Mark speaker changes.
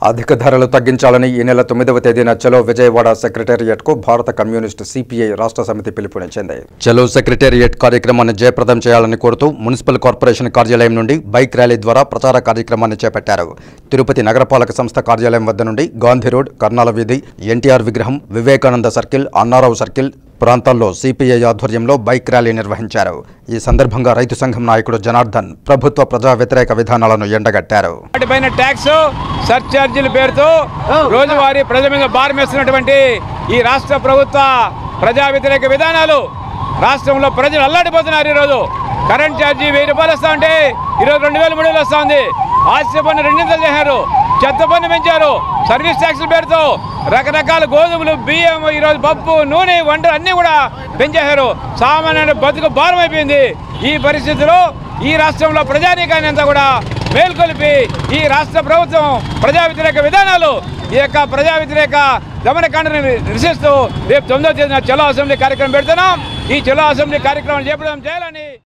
Speaker 1: అధిక ధరలు తగ్గించాలని ఈ నెల తొమ్మిదవ తేదీన చలో విజయవాడ సెక్రటేరియట్ కు భారత కమ్యూనిస్టు సిపిఐ రాష్ట్ర సమితి పిలుపునిచ్చింది చలో సెక్రటేరియట్ కార్యక్రమాన్ని జయప్రదం చేయాలని కోరుతూ మున్సిపల్ కార్పొరేషన్ కార్యాలయం నుండి బైక్ ర్యాలీ ద్వారా ప్రచార కార్యక్రమాన్ని చేపట్టారు తిరుపతి నగరపాలక సంస్థ కార్యాలయం వద్ద నుండి గాంధీ రోడ్ కర్నాల వీధి ఎన్టీఆర్ విగ్రహం వివేకానంద సర్కిల్ అన్నారావు సర్కిల్ ప్రాంతాల్లో సిపిఐ ఆధ్వర్యంలో బైక్ ర్యాలీ నిర్వహించారు ఈ సందర్భంగా రైతు సంఘం నాయకుడు జనార్దన్ ప్రభుత్వ ప్రజా వ్యతిరేక విధానాలను ఎండగట్టారు
Speaker 2: వాటిపైన ట్యాక్స్ సర్చార్జీల పేరుతో రోజువారీ ప్రజల మీద భారం వేస్తున్నటువంటి ఈ రాష్ట్ర ప్రభుత్వ ప్రజా వ్యతిరేక విధానాలు రాష్ట్రంలో ప్రజలు అల్లాడిపోతున్నారు ఈరోజు కరెంట్ ఛార్జీ వెయ్యి రూపాయలు వస్తా ఉంటే ఈరోజు రెండు వేల మూడు వేలు వస్తా ఉంది ఆస్తి పన్ను రెండింతలు చేశారు చెత్త పన్ను పెంచారు సర్వీస్ ట్యాక్సుల పేరుతో రకరకాల గోధుమలు బియ్యం ఈరోజు పప్పు నూనె వంటలు అన్నీ కూడా పెంచేశారు సామాన్య బతుకు భారం అయిపోయింది ఈ పరిస్థితిలో ఈ రాష్ట్రంలో ప్రజానీకాన్ని అంతా కూడా మేల్కొలిపి ఈ రాష్ట్ర ప్రభుత్వం ప్రజా వ్యతిరేక విధానాలు ఈ యొక్క ప్రజా వ్యతిరేక దమనకాండని నిరసిస్తూ రేపు తొమ్మిదో తేదీన చలో అసెంబ్లీ కార్యక్రమం పెడుతున్నాం ఈ చలో అసెంబ్లీ కార్యక్రమం చేపడం చేయాలని